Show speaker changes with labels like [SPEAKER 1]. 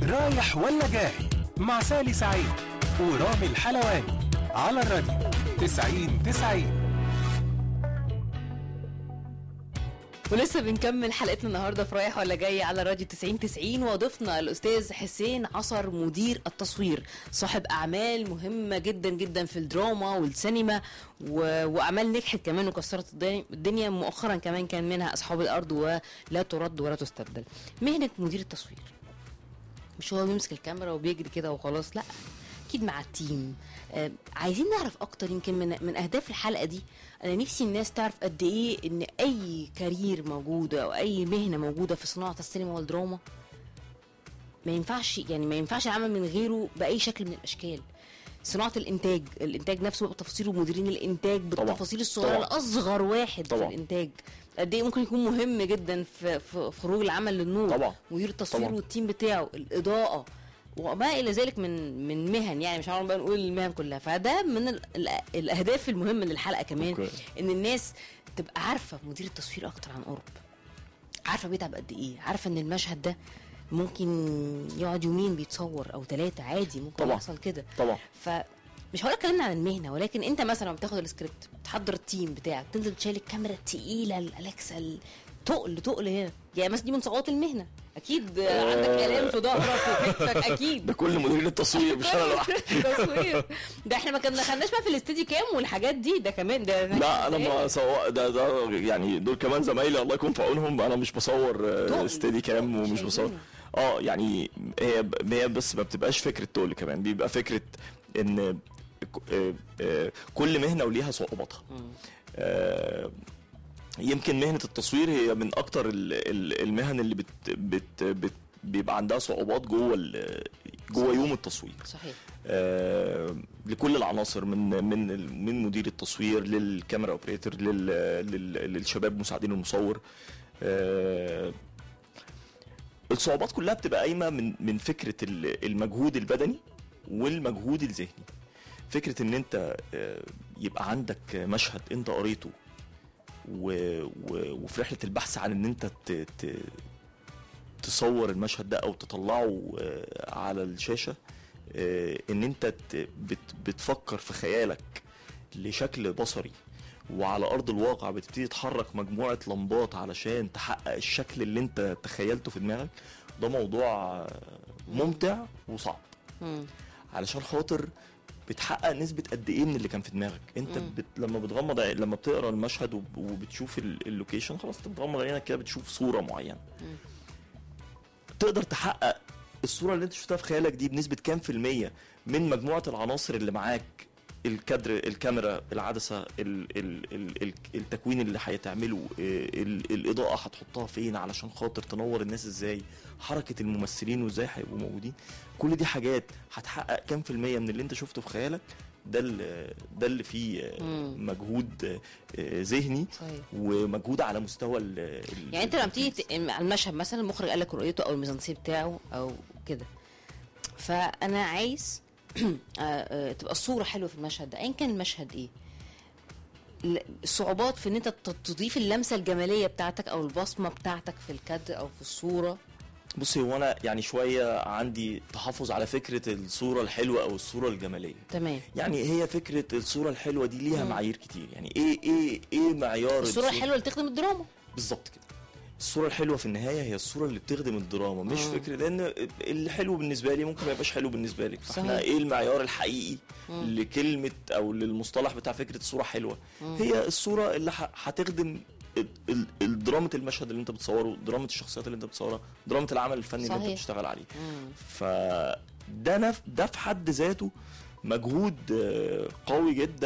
[SPEAKER 1] رايح ولا جاي مع سالي سعيد ورامي الحلواني على الراديو 90 90
[SPEAKER 2] ولسه بنكمل حلقتنا النهارده في رايح ولا جاي على راديو 90 90 وضيفنا الاستاذ حسين عصر مدير التصوير صاحب اعمال مهمه جدا جدا في الدراما والسينما و... واعمال نجحت كمان وكسرت الدنيا- الدنيا مؤخرا كمان كان منها اصحاب الارض ولا ترد ولا تستبدل مهنه مدير التصوير مش هو بيمسك الكاميرا وبيجري كده وخلاص لا اكيد مع التيم آه عايزين نعرف اكتر يمكن من من اهداف الحلقه دي انا نفسي الناس تعرف قد ايه ان اي كارير موجوده او اي مهنه موجوده في صناعه السينما والدراما ما ينفعش يعني ما ينفعش العمل من غيره باي شكل من الاشكال صناعه الانتاج الانتاج نفسه بتفاصيله ومديرين الانتاج بالتفاصيل الصغيره
[SPEAKER 3] طبعاً.
[SPEAKER 2] لاصغر واحد
[SPEAKER 3] طبعاً.
[SPEAKER 2] في الانتاج قد ايه ممكن يكون مهم جدا في في في خروج العمل للنور
[SPEAKER 3] طبعاً.
[SPEAKER 2] مدير التصوير
[SPEAKER 3] طبعاً.
[SPEAKER 2] والتيم بتاعه الاضاءه وما الى ذلك من من مهن يعني مش هنقعد بقى نقول المهن كلها فده من ال ال الاهداف المهمه للحلقه كمان
[SPEAKER 3] أوكي.
[SPEAKER 2] ان الناس تبقى عارفه مدير التصوير اكتر عن قرب عارفه بيتعب قد ايه عارفه ان المشهد ده ممكن يقعد يومين بيتصور او ثلاثه عادي ممكن
[SPEAKER 3] طبعاً.
[SPEAKER 2] يحصل كده
[SPEAKER 3] طبعا
[SPEAKER 2] فمش هقول اتكلمنا عن المهنه ولكن انت مثلا لما بتاخد السكريبت بتحضر التيم بتاعك تنزل تشيل الكاميرا التقيله الالكسا التقل تقل هنا يعني مثلا دي من صعوبات المهنه اكيد عندك الام في ظهرك في كتفك اكيد
[SPEAKER 3] ده كل مديرين التصوير مش انا لوحدي
[SPEAKER 2] تصوير ده احنا ما كنا دخلناش بقى في الاستدي كام والحاجات دي ده كمان ده
[SPEAKER 3] لا انا ما سواء ده ده يعني دول كمان زمايلي الله يكون في عونهم انا مش بصور آه،
[SPEAKER 2] تقل.
[SPEAKER 3] ستيدي كام ومش
[SPEAKER 2] شايفين.
[SPEAKER 3] بصور اه يعني هي هي بس ما بتبقاش فكره تقل كمان بيبقى فكره ان ك- آه، آه، كل مهنه وليها صعوباتها آه، يمكن مهنه التصوير هي من اكتر ال- ال- المهن اللي بت بت بت بيبقى عندها صعوبات جوه ال- جوه يوم التصوير
[SPEAKER 2] صحيح
[SPEAKER 3] آه، لكل العناصر من من من مدير التصوير للكاميرا اوبريتور لل لل- للشباب مساعدين المصور آه، الصعوبات كلها بتبقى قايمه من من فكره ال- المجهود البدني والمجهود الذهني فكره ان انت آه، يبقى عندك مشهد انت قريته و- و- وفي رحله البحث عن ان انت ت- ت- تصور المشهد ده او تطلعه آه، على الشاشه آه، ان انت ت- بت- بتفكر في خيالك لشكل بصري وعلى ارض الواقع بتبتدي تحرك مجموعه لمبات علشان تحقق الشكل اللي انت تخيلته في دماغك ده موضوع آه، ممتع وصعب
[SPEAKER 2] مم.
[SPEAKER 3] علشان خاطر بتحقق نسبة قد ايه من اللي كان في دماغك انت بت... لما بتغمض عي- لما بتقرا المشهد وب... وبتشوف ال- اللوكيشن خلاص انت بتغمض عينك كده بتشوف صورة معينة تقدر تحقق الصورة اللي انت شفتها في خيالك دي بنسبة كام في المية من مجموعة العناصر اللي معاك الكادر الكاميرا العدسة ال... ال... ال... ال... التكوين اللي هيتعمله آه، ال... الإضاءة هتحطها فين علشان خاطر تنور الناس ازاي حركة الممثلين وازاي هيبقوا موجودين كل دي حاجات هتحقق كام في المية من اللي انت شفته في خيالك ده اللي ده اللي فيه آه،
[SPEAKER 2] مم.
[SPEAKER 3] مجهود آه، آه، ذهني
[SPEAKER 2] صحيح
[SPEAKER 3] ومجهود على مستوى ال ال-
[SPEAKER 2] يعني انت لما بتيجي
[SPEAKER 3] التنفيذ.
[SPEAKER 2] ت- على المشهد مثلا المخرج قال لك رؤيته او الميزانسيه بتاعه او كده فانا عايز آه، آه، تبقى الصوره حلوه في المشهد ده ايا كان المشهد ايه ل- الصعوبات في ان انت ت- تضيف اللمسه الجماليه بتاعتك او البصمه بتاعتك في الكادر او في الصوره
[SPEAKER 3] بصي هو انا يعني شويه عندي تحفظ على فكره الصوره الحلوه او الصوره الجماليه
[SPEAKER 2] تمام
[SPEAKER 3] يعني هي فكره الصوره الحلوه دي ليها معايير كتير يعني ايه ايه ايه معيار
[SPEAKER 2] الصوره الحلوه اللي تخدم الدراما
[SPEAKER 3] بالظبط كده الصوره الحلوه في النهايه هي الصوره اللي بتخدم الدراما مش
[SPEAKER 2] آه.
[SPEAKER 3] فكره لان اللي حلو بالنسبه لي ممكن ما يبقاش حلو بالنسبه لك فاحنا
[SPEAKER 2] صحيح.
[SPEAKER 3] ايه المعيار الحقيقي لكلمه او للمصطلح بتاع فكره الصوره حلوه هي الصوره اللي ح- هتخدم ال- ال- الدراما المشهد اللي انت بتصوره دراما الشخصيات اللي انت بتصورها دراما العمل الفني اللي انت
[SPEAKER 2] صحيح.
[SPEAKER 3] بتشتغل عليه
[SPEAKER 2] مم.
[SPEAKER 3] فده نف... ده في حد ذاته مجهود آه، قوي جدا